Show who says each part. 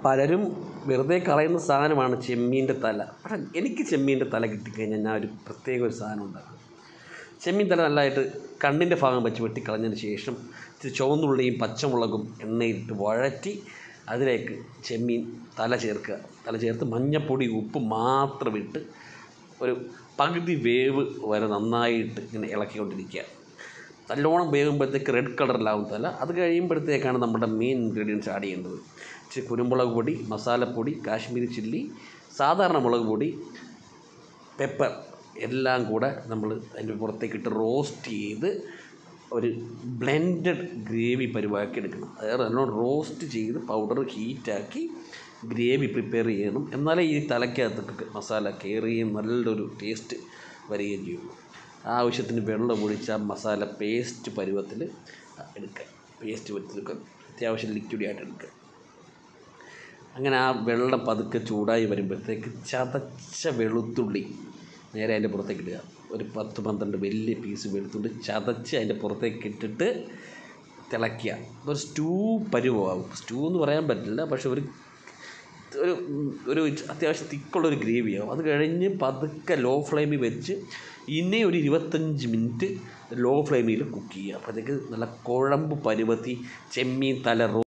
Speaker 1: പലരും വെറുതെ കളയുന്ന സാധനമാണ് ചെമ്മീൻ്റെ തല പക്ഷേ എനിക്ക് ചെമ്മീൻ്റെ തല കിട്ടിക്കഴിഞ്ഞാൽ ഞാൻ ഒരു പ്രത്യേക ഒരു സാധനം ഉണ്ടാക്കും ചെമ്മീൻ തല നല്ലതായിട്ട് കണ്ണിൻ്റെ ഭാഗം വെച്ച് വെട്ടിക്കളഞ്ഞതിന് ശേഷം ഇച്ചിരി ചുവന്നുള്ളിയും പച്ചമുളകും എണ്ണയിലിട്ട് വഴറ്റി അതിലേക്ക് ചെമ്മീൻ തല ചേർക്കുക തല ചേർത്ത് മഞ്ഞപ്പൊടി ഉപ്പ് മാത്രം ഇട്ട് ഒരു പകുതി വേവ് വരെ നന്നായിട്ട് ഇങ്ങനെ ഇളക്കിക്കൊണ്ടിരിക്കുക നല്ലോണം വേകുമ്പോഴത്തേക്ക് റെഡ് കളറിലാവും തല അത് കഴിയുമ്പോഴത്തേക്കാണ് നമ്മുടെ മെയിൻ ഇൻഗ്രീഡിയൻസ് ആഡ് ചെയ്യേണ്ടത് ഇച്ചിരി കുരുമുളക് പൊടി മസാലപ്പൊടി കാശ്മീരി ചില്ലി സാധാരണ മുളക് പൊടി പെപ്പർ എല്ലാം കൂടെ നമ്മൾ അതിൻ്റെ പുറത്തേക്കിട്ട് റോസ്റ്റ് ചെയ്ത് ഒരു ബ്ലെൻഡഡ് ഗ്രേവി പരിവാക്കി എടുക്കണം അതായത് നല്ലോണം റോസ്റ്റ് ചെയ്ത് പൗഡർ ഹീറ്റാക്കി ഗ്രേവി പ്രിപ്പയർ ചെയ്യണം എന്നാലേ ഈ തലയ്ക്കകത്തൊക്കെ മസാല കയറുകയും നല്ലൊരു ടേസ്റ്റ് വരികയും ചെയ്യും ആവശ്യത്തിന് വെള്ളം ഒഴിച്ച് ആ മസാല പേസ്റ്റ് പരുവത്തിൽ എടുക്കുക പേസ്റ്റ് പരുവത്തിൽ അത്യാവശ്യം ലിക്വിഡ് ആയിട്ട് എടുക്കുക അങ്ങനെ ആ വെള്ളം പതുക്കെ ചൂടായി വരുമ്പോഴത്തേക്ക് ചതച്ച വെളുത്തുള്ളി നേരെ അതിൻ്റെ പുറത്തേക്ക് ഇടുക ഒരു പത്ത് പന്ത്രണ്ട് വലിയ പീസ് വെളുത്തുള്ളി ചതച്ച് അതിൻ്റെ പുറത്തേക്ക് ഇട്ടിട്ട് തിളയ്ക്കുക ഒരു സ്റ്റൂ പരുവമാകും സ്റ്റൂ എന്ന് പറയാൻ പറ്റില്ല പക്ഷെ ഒരു ഒരു ഒരു അത്യാവശ്യം തിക്കുള്ളൊരു ഗ്രേവിയാവും അത് കഴിഞ്ഞ് പതുക്കെ ലോ ഫ്ലെയിമിൽ വെച്ച് ഇനി ഒരു ഇരുപത്തഞ്ച് മിനിറ്റ് ലോ ഫ്ലെയിമിൽ കുക്ക് ചെയ്യുക അപ്പോഴത്തേക്ക് നല്ല കുഴമ്പ് പരുവത്തി ചെമ്മീൻ തല റോ